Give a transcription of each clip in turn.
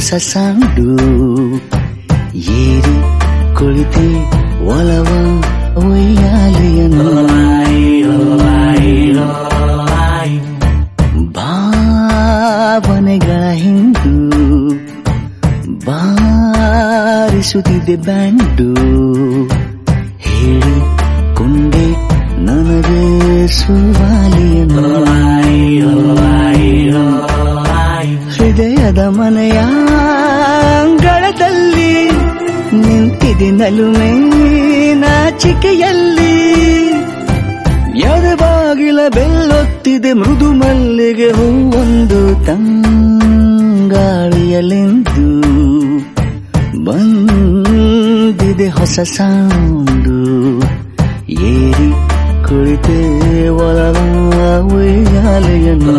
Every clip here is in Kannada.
ಹೊಸ ಸಾಂಡು ಏರಿ ಕುಳಿತೆ ಒಲವ ಒಯ್ಯಾಲೆಯನ್ನು ಭಾವನೆಗಳ ಹಿಂದು ಬಾರಿಸುತ್ತಿದೆ ಬ್ಯಾಂಡು ಹೇಳಿ ಕೊಂಡೆ ನನಗೆ ಸುವಾಲಿಯನ್ನು ಹೃದಯದ ಮನೆಯ ಅಂಗಳದಲ್ಲಿ ನಿಂತಿದೆ ನಲುಮೆ ನಾಚಿಕೆಯಲ್ಲಿ ಎದೆ ಬಾಗಿಲ ಬೆಲ್ಲೊತ್ತಿದೆ ಮೃದು ಮಲ್ಲಿಗೆ ಹೂವೊಂದು ತಂಗಾಳಿಯಲೆಂದು ಬಂದಿದೆ ಹೊಸ ಸಾಂಡು ಏರಿ ಕುಳಿತೆ ಒಲವ ಉಯ್ಯಾಲೆಯನ್ನು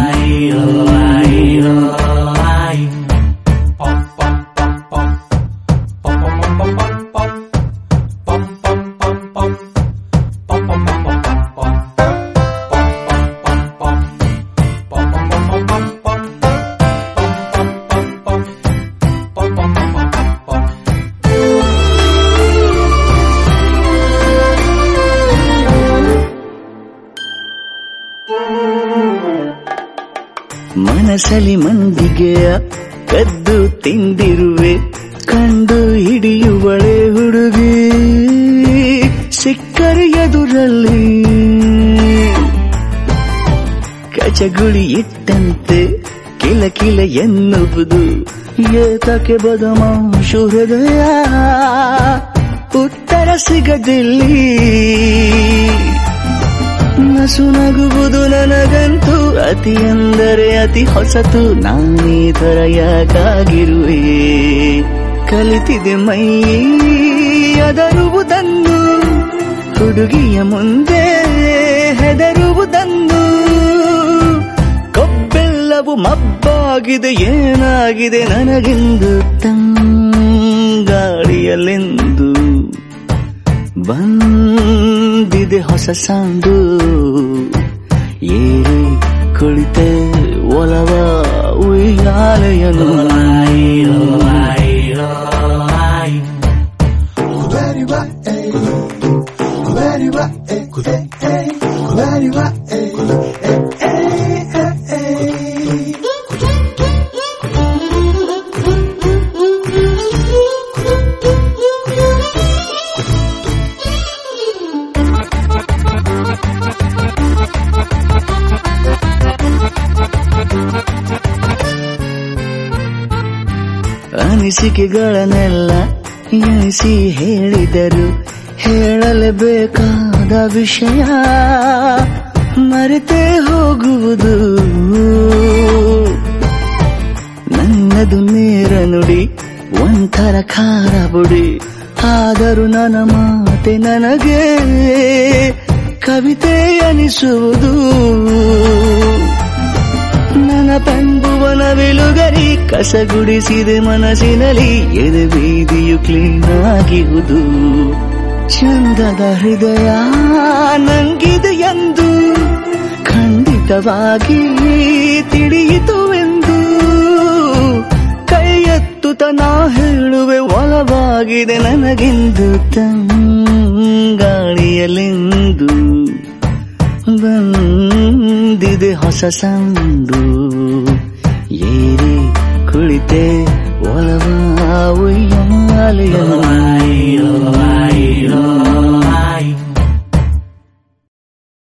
ಮನಸಲಿ ಮಂದಿಗೆಯ ಕದ್ದು ತಿಂದಿರುವೆ ಕಂಡು ಹಿಡಿಯುವಳೆ ಹುಡುಗಿ ಸಿಕ್ಕರೆ ಎದುರಲ್ಲಿ ಕಚಗುಳಿ ಇಟ್ಟಂತೆ ಕಿಲ ಕಿಲ ಎನ್ನುವುದು ಏತಕ್ಕೆ ಬದಮಾಶು ಹೃದಯ ಉತ್ತರ ಸಿಗದಿಲ್ಲಿ ನಸು ನಗುವುದು ನನಗಂತೂ ಅತಿ ಎಂದರೆ ಅತಿ ಹೊಸತು ನಾನೀ ತರ ಯಾಕಾಗಿರುವೆ ಕಲಿತಿದೆ ಮೈ ಅದರುವುದನ್ನು ಹುಡುಗಿಯ ಮುಂದೆ ಹೆದರುವುದನ್ನು ಕೊಬ್ಬೆಲ್ಲವೂ ಮಬ್ಬಾಗಿದೆ ಏನಾಗಿದೆ ನನಗೆಂದು ತಂಗಾಳಿಯಲೆಂದು ಬಂದಿದೆ ಹೊಸ ಸಾಂಡು ಏರಿ ಕುಳಿತೆ ಒಲವ ಉಯ್ಯಾಲೆಯನು ಅನಿಸಿಕೆಗಳನ್ನೆಲ್ಲ ಎನಿಸಿ ಹೇಳಿದರು ಹೇಳಲೇಬೇಕಾದ ವಿಷಯ ಮರೆತೇ ಹೋಗುವುದು ನನ್ನದು ನೇರ ನುಡಿ ಒಂಥರ ಖಾರ ಬುಡಿ ಆದರೂ ನನ್ನ ಮಾತೆ ನನಗೆ ಕವಿತೆ ಅನಿಸುವುದು ನನ್ನ ಪಂಬುವನ ವಿಲುಗರಿ ಕಸಗುಡಿಸಿದೆ ಮನಸ್ಸಿನಲ್ಲಿ ಎದೆ ಬೀದಿಯು ಕ್ಲೀನ್ ಆಗಿರುವುದು ಚಂದದ ಹೃದಯ ನಂಗಿದೆ ಎಂದು ಖಂಡಿತವಾಗಿ ತಿಳಿಯಿತು ಎಂದು ಕೈ ಎತ್ತುತ್ತ ನಾ ಹೇಳುವೆ ಒಲವಾಗಿದೆ ನನಗೆಂದು ತಂಗಾಳಿಯಲೆಂದು ಬಂದಿದೆ ಹೊಸ ಸಂದು ಏರಿ ಕುಳಿತೆ ಒಲವ ಉಯ್ಯಾಲೆಯ